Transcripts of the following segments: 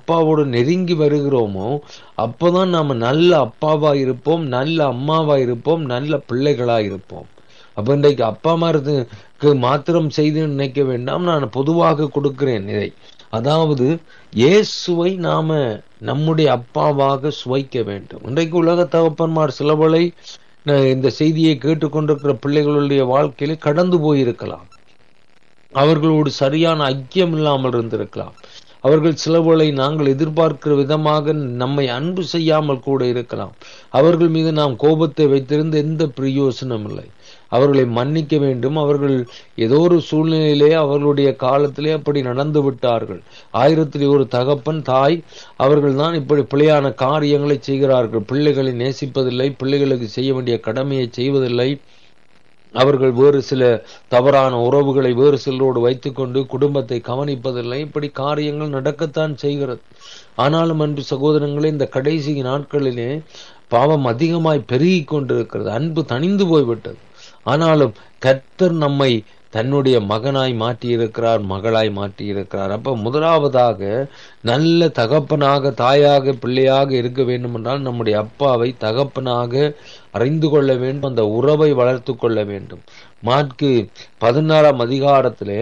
அப்பாவோடு நெருங்கி வருகிறோமோ அப்பதான் நாம நல்ல அப்பாவா இருப்போம் நல்ல அம்மாவா இருப்போம் நல்ல பிள்ளைகளா இருப்போம் அப்ப இன்றைக்கு அப்பா அம்மாருக்கு மாத்திரம் செய்து நினைக்க வேண்டாம் நான் பொதுவாக கொடுக்கிறேன் இதை அதாவது இயேசுவை நாம நம்முடைய அப்பாவாக சுவைக்க வேண்டும் இன்றைக்கு உலக தகப்பன்மார் சிலவளை அஹ், இந்த செய்தியை கேட்டுக்கொண்டிருக்கிற பிள்ளைகளுடைய வாழ்க்கையில கடந்து போயிருக்கலாம் அவர்களோடு சரியான ஐக்கியம் இல்லாமல் இருந்திருக்கலாம் அவர்கள் சிலவுகளை நாங்கள் எதிர்பார்க்கிற விதமாக நம்மை அன்பு செய்யாமல் கூட இருக்கலாம் அவர்கள் மீது நாம் கோபத்தை வைத்திருந்த எந்த பிரயோசனம் இல்லை அவர்களை மன்னிக்க வேண்டும் அவர்கள் ஏதோ ஒரு சூழ்நிலையிலே அவர்களுடைய காலத்திலே அப்படி நடந்து விட்டார்கள் ஆயிரத்திலே ஒரு தகப்பன் தாய் அவர்கள் தான் இப்படி பிழையான காரியங்களை செய்கிறார்கள் பிள்ளைகளை நேசிப்பதில்லை பிள்ளைகளுக்கு செய்ய வேண்டிய கடமையை செய்வதில்லை அவர்கள் வேறு சில தவறான உறவுகளை வேறு சிலரோடு வைத்துக்கொண்டு குடும்பத்தை கவனிப்பதில்லை இப்படி காரியங்கள் நடக்கத்தான் செய்கிறது ஆனாலும் அன்பு சகோதரங்களே இந்த கடைசி நாட்களிலே பாவம் அதிகமாய் பெருகி கொண்டிருக்கிறது அன்பு தணிந்து போய்விட்டது ஆனாலும் கர்த்தர் நம்மை தன்னுடைய மகனாய் மாற்றி இருக்கிறார் மகளாய் மாற்றி இருக்கிறார் அப்ப முதலாவதாக நல்ல தகப்பனாக தாயாக பிள்ளையாக இருக்க வேண்டும் என்றால் நம்முடைய அப்பாவை தகப்பனாக அறிந்து கொள்ள வேண்டும் அந்த உறவை வளர்த்து கொள்ள வேண்டும் மார்க்கு பதினாறாம் அதிகாரத்திலே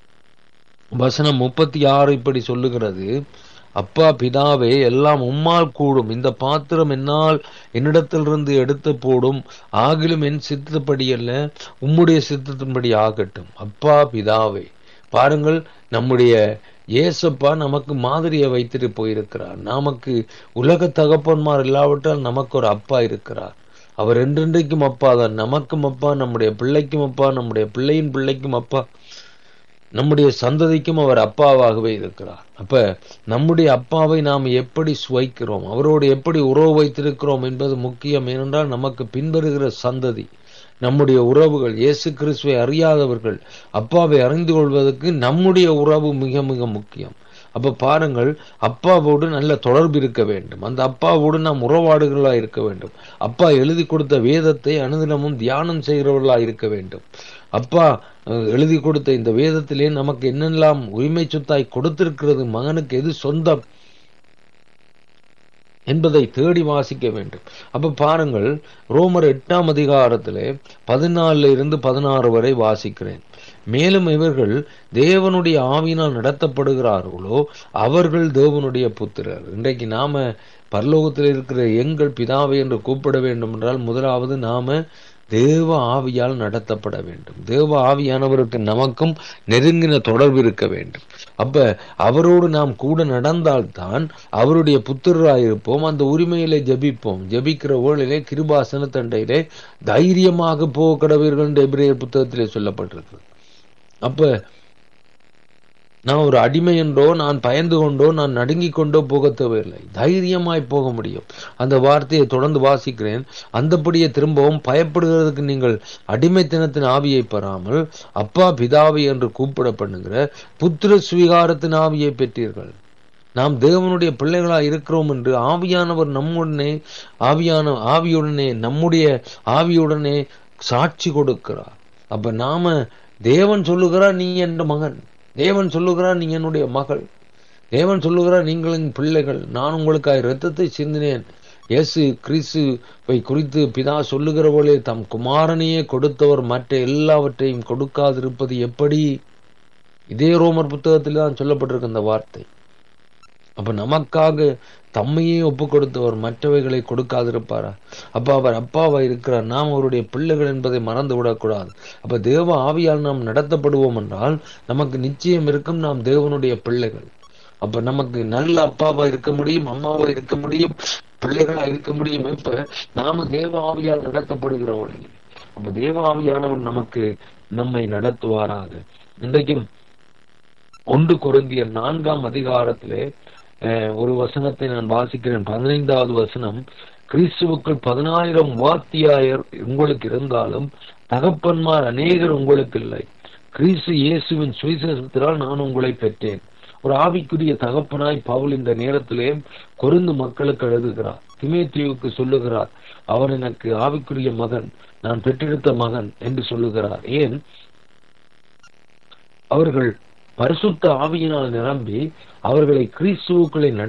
வசனம் முப்பத்தி ஆறு இப்படி சொல்லுகிறது அப்பா பிதாவே எல்லாம் உம்மால் கூடும் இந்த பாத்திரம் என்னால் என்னிடத்திலிருந்து எடுத்து போடும் ஆகிலும் என் சித்தப்படி அல்ல உம்முடைய சித்தத்தின்படி ஆகட்டும் அப்பா பிதாவே பாருங்கள் நம்முடைய ஏசப்பா நமக்கு மாதிரியை வைத்துட்டு போயிருக்கிறார் நமக்கு உலக தகப்பன்மார் இல்லாவிட்டால் நமக்கு ஒரு அப்பா இருக்கிறார் அவர் என்றென்றைக்கும் அப்பா தான் நமக்கும் அப்பா நம்முடைய பிள்ளைக்கும் அப்பா நம்முடைய பிள்ளையின் பிள்ளைக்கும் அப்பா நம்முடைய சந்ததிக்கும் அவர் அப்பாவாகவே இருக்கிறார் அப்ப நம்முடைய அப்பாவை நாம் எப்படி சுவைக்கிறோம் அவரோடு எப்படி உறவு வைத்திருக்கிறோம் என்பது முக்கியம் ஏனென்றால் நமக்கு பின்வருகிற சந்ததி நம்முடைய உறவுகள் இயேசு கிறிஸ்துவை அறியாதவர்கள் அப்பாவை அறிந்து கொள்வதற்கு நம்முடைய உறவு மிக மிக முக்கியம் அப்ப பாருங்கள் அப்பாவோடு நல்ல தொடர்பு இருக்க வேண்டும் அந்த அப்பாவோடு நாம் உறவாடுகளா இருக்க வேண்டும் அப்பா எழுதி கொடுத்த வேதத்தை அனுதினமும் தியானம் செய்கிறவர்களா இருக்க வேண்டும் அப்பா அஹ், எழுதி கொடுத்த இந்த வேதத்திலே நமக்கு என்னெல்லாம் உரிமை சொத்தாய் கொடுத்திருக்கிறது மகனுக்கு எது சொந்தம் என்பதை தேடி வாசிக்க வேண்டும் அப்ப பாருங்கள் ரோமர் எட்டாம் அதிகாரத்திலே பதினாலுல இருந்து பதினாறு வரை வாசிக்கிறேன் மேலும் இவர்கள் தேவனுடைய ஆவியினால் நடத்தப்படுகிறார்களோ அவர்கள் தேவனுடைய புத்திரர் இன்றைக்கு நாம பரலோகத்தில் இருக்கிற எங்கள் பிதாவை என்று கூப்பிட வேண்டும் என்றால் முதலாவது நாம தேவ ஆவியால் நடத்தப்பட வேண்டும் தேவ ஆவியானவருக்கு நமக்கும் நெருங்கின தொடர்பு இருக்க வேண்டும் அப்ப அவரோடு நாம் கூட நடந்தால்தான் அவருடைய புத்திரராயிருப்போம் அந்த உரிமையிலே ஜெபிப்போம் ஜெபிக்கிற வேளையிலே கிருபாசன தண்டையிலே தைரியமாக போக கடவீர்கள் என்று எபிரேயர் புத்தகத்திலே சொல்லப்பட்டிருக்கு அப்ப நான் ஒரு அடிமை என்றோ நான் பயந்து கொண்டோ நான் நடுங்கிக் கொண்டோ போக தேவையில்லை தைரியமாய் போக முடியும் அந்த வார்த்தையை தொடர்ந்து வாசிக்கிறேன் அந்தபடியே திரும்பவும் பயப்படுகிறதுக்கு நீங்கள் அடிமைத்தனத்தின் ஆவியை பெறாமல் அப்பா பிதாவை என்று கூப்பிட பண்ணுகிற புத்திர சுவீகாரத்தின் ஆவியை பெற்றீர்கள் நாம் தேவனுடைய பிள்ளைகளாய் இருக்கிறோம் என்று ஆவியானவர் நம்முடனே ஆவியான ஆவியுடனே நம்முடைய ஆவியுடனே சாட்சி கொடுக்கிறார் அப்ப நாம தேவன் சொல்லுகிறார் நீ என் மகன் தேவன் சொல்லுகிறார் நீ என்னுடைய மகள் தேவன் சொல்லுகிறார் நீங்களின் பிள்ளைகள் நான் உங்களுக்காக இரத்தத்தை சிந்தினேன் இயேசு கிறிஸ்துவை குறித்து பிதா சொல்லுகிற போலே தம் குமாரனையே கொடுத்தவர் மற்ற எல்லாவற்றையும் கொடுக்காதிருப்பது எப்படி இதே ரோமர் புத்தகத்தில் தான் சொல்லப்பட்டிருக்கு இந்த வார்த்தை அப்ப நமக்காக தம்மையே ஒப்பு கொடுத்தவர் மற்றவைகளை கொடுக்காதிருப்பாரா அப்ப அவர் அப்பாவா இருக்கிறார் நாம் அவருடைய பிள்ளைகள் என்பதை மறந்து விடக்கூடாது அப்ப தேவ ஆவியால் நாம் நடத்தப்படுவோம் என்றால் நமக்கு நிச்சயம் இருக்கும் நாம் தேவனுடைய பிள்ளைகள் அப்ப நமக்கு நல்ல அப்பாவா இருக்க முடியும் அம்மாவா இருக்க முடியும் பிள்ளைகளா இருக்க முடியும் இப்ப நாம தேவ ஆவியால் நடத்தப்படுகிறவர்கள் அப்ப தேவ ஆவியானவர் நமக்கு நம்மை நடத்துவாராக இன்றைக்கும் ஒன்று குருந்திய நான்காம் அதிகாரத்திலே அஹ், ஒரு வசனத்தை நான் வாசிக்கிறேன் பதினைந்தாவது வசனம் கிறிஸ்துவுக்குள் பதினாயிரம் வாத்தியாயர் உங்களுக்கு இருந்தாலும் தகப்பன்மார் அநேகர் உங்களுக்கு இல்லை கிறிஸ்து இயேசுவின் சுவிசேஷத்தினால் நான் உங்களை பெற்றேன் ஒரு ஆவிக்குரிய தகப்பனாய் பவுல் இந்த நேரத்திலே கொருந்து மக்களுக்கு எழுதுகிறார் திமேத்தியுக்கு சொல்லுகிறார் அவன் எனக்கு ஆவிக்குரிய மகன் நான் பெற்றெடுத்த மகன் என்று சொல்லுகிறார் ஏன் அவர்கள் பரிசுத்த ஆவியினால் நிரம்பி அவர்களை கிறிஸ்துவுக்குள்ளே